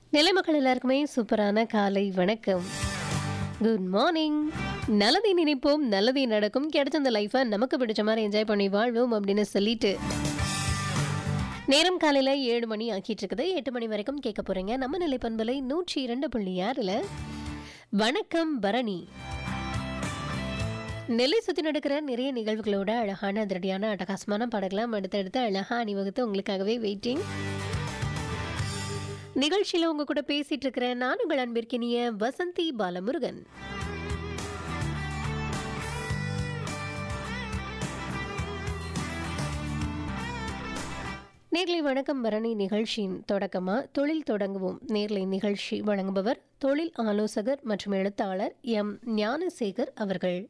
நிலை மக்கள் எல்லாருக்குமே சூப்பரான காலை வணக்கம் குட் மார்னிங் நல்லதை நினைப்போம் நல்லதே நடக்கும் கிடைச்ச அந்த லைஃப்பை நமக்கு பிடிச்ச மாதிரி என்ஜாய் பண்ணி வாழ்வோம் அப்படின்னு சொல்லிட்டு நேரம் காலையில் ஏழு மணி ஆக்கிட்டு இருக்குது எட்டு மணி வரைக்கும் கேட்க போறீங்க நம்ம நிலை பண்பலை நூற்றி இரண்டு புள்ளி ஆறில் வணக்கம் பரணி நெல்லை சுற்றி நடக்கிற நிறைய நிகழ்வுகளோட அழகான அதிரடியான அட்டகாசமான படங்களாம் அடுத்தடுத்து அழகாக அணிவகுத்து உங்களுக்காகவே வெயிட்டிங் நிகழ்ச்சியில் உங்க கூட பேசிட்டு இருக்கிறேன் நான் உங்கள் அன்பிற்கினிய வசந்தி பாலமுருகன் நேர்லை வணக்கம் பரணி நிகழ்ச்சியின் தொடக்கமா தொழில் தொடங்குவோம் நேர்லை நிகழ்ச்சி வழங்குபவர் தொழில் ஆலோசகர் மற்றும் எழுத்தாளர் எம் ஞானசேகர் அவர்கள்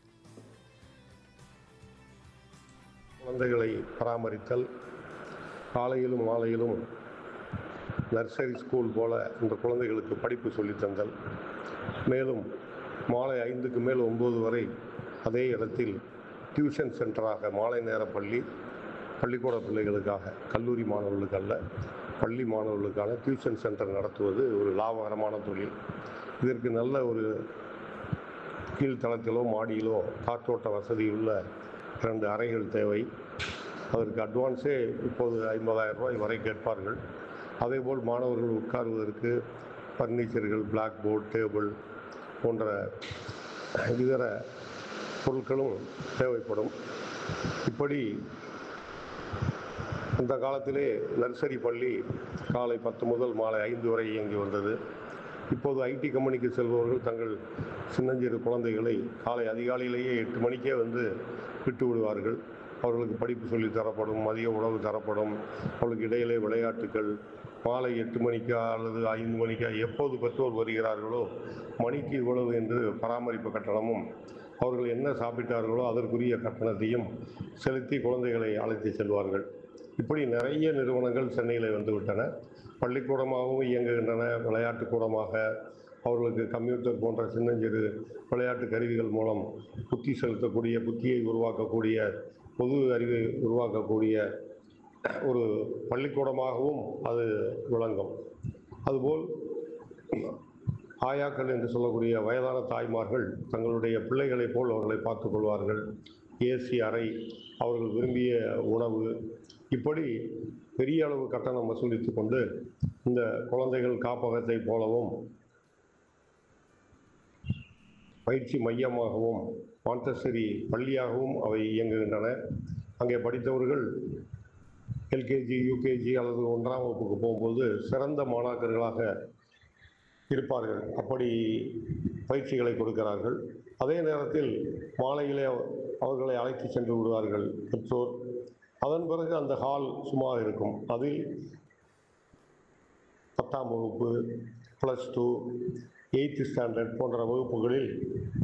குழந்தைகளை பராமரித்தல் காலையிலும் மாலையிலும் நர்சரி ஸ்கூல் போல இந்த குழந்தைகளுக்கு படிப்பு சொல்லித் தந்தல் மேலும் மாலை ஐந்துக்கு மேல் ஒம்பது வரை அதே இடத்தில் டியூஷன் சென்டராக மாலை நேர பள்ளி பள்ளிக்கூட பிள்ளைகளுக்காக கல்லூரி மாணவர்களுக்கு அல்ல பள்ளி மாணவர்களுக்கான டியூஷன் சென்டர் நடத்துவது ஒரு லாபகரமான தொழில் இதற்கு நல்ல ஒரு கீழ்த்தளத்திலோ மாடியிலோ காற்றோட்ட வசதியுள்ள இரண்டு அறைகள் தேவை அதற்கு அட்வான்ஸே இப்போது ஐம்பதாயிரம் ரூபாய் வரை கேட்பார்கள் அதேபோல் மாணவர்கள் உட்காருவதற்கு ஃபர்னிச்சர்கள் பிளாக் போர்டு டேபிள் போன்ற இதர பொருட்களும் தேவைப்படும் இப்படி அந்த காலத்திலே நர்சரி பள்ளி காலை பத்து முதல் மாலை ஐந்து வரை இயங்கி வந்தது இப்போது ஐடி கம்பெனிக்கு செல்பவர்கள் தங்கள் சின்னஞ்சிறு குழந்தைகளை காலை அதிகாலையிலேயே எட்டு மணிக்கே வந்து விட்டு விடுவார்கள் அவர்களுக்கு படிப்பு சொல்லி தரப்படும் மதிய உணவு தரப்படும் அவர்களுக்கு இடையிலே விளையாட்டுகள் மாலை எட்டு மணிக்கா அல்லது ஐந்து மணிக்கா எப்போது பெற்றோர் வருகிறார்களோ மணிக்கு இவ்வளவு என்று பராமரிப்பு கட்டணமும் அவர்கள் என்ன சாப்பிட்டார்களோ அதற்குரிய கட்டணத்தையும் செலுத்தி குழந்தைகளை அழைத்து செல்வார்கள் இப்படி நிறைய நிறுவனங்கள் சென்னையில் வந்துவிட்டன பள்ளிக்கூடமாகவும் இயங்குகின்றன விளையாட்டு கூடமாக அவர்களுக்கு கம்ப்யூட்டர் போன்ற சின்னஞ்சிறு விளையாட்டு கருவிகள் மூலம் புத்தி செலுத்தக்கூடிய புத்தியை உருவாக்கக்கூடிய பொது அறிவை உருவாக்கக்கூடிய ஒரு பள்ளிக்கூடமாகவும் அது விளங்கும் அதுபோல் ஆயாக்கள் என்று சொல்லக்கூடிய வயதான தாய்மார்கள் தங்களுடைய பிள்ளைகளைப் போல் அவர்களை பார்த்துக் கொள்வார்கள் ஏசி அறை அவர்கள் விரும்பிய உணவு இப்படி பெரிய அளவு கட்டணம் வசூலித்து கொண்டு இந்த குழந்தைகள் காப்பகத்தை போலவும் பயிற்சி மையமாகவும் மாண்டசரி பள்ளியாகவும் அவை இயங்குகின்றன அங்கே படித்தவர்கள் எல்கேஜி யூகேஜி அல்லது ஒன்றாம் வகுப்புக்கு போகும்போது சிறந்த மாணாக்கர்களாக இருப்பார்கள் அப்படி பயிற்சிகளை கொடுக்கிறார்கள் அதே நேரத்தில் மாலையிலே அவர்களை அழைத்து சென்று விடுவார்கள் பெற்றோர் அதன் பிறகு அந்த ஹால் சும்மா இருக்கும் அதில் பத்தாம் வகுப்பு ப்ளஸ் டூ எயித்து ஸ்டாண்டர்ட் போன்ற வகுப்புகளில்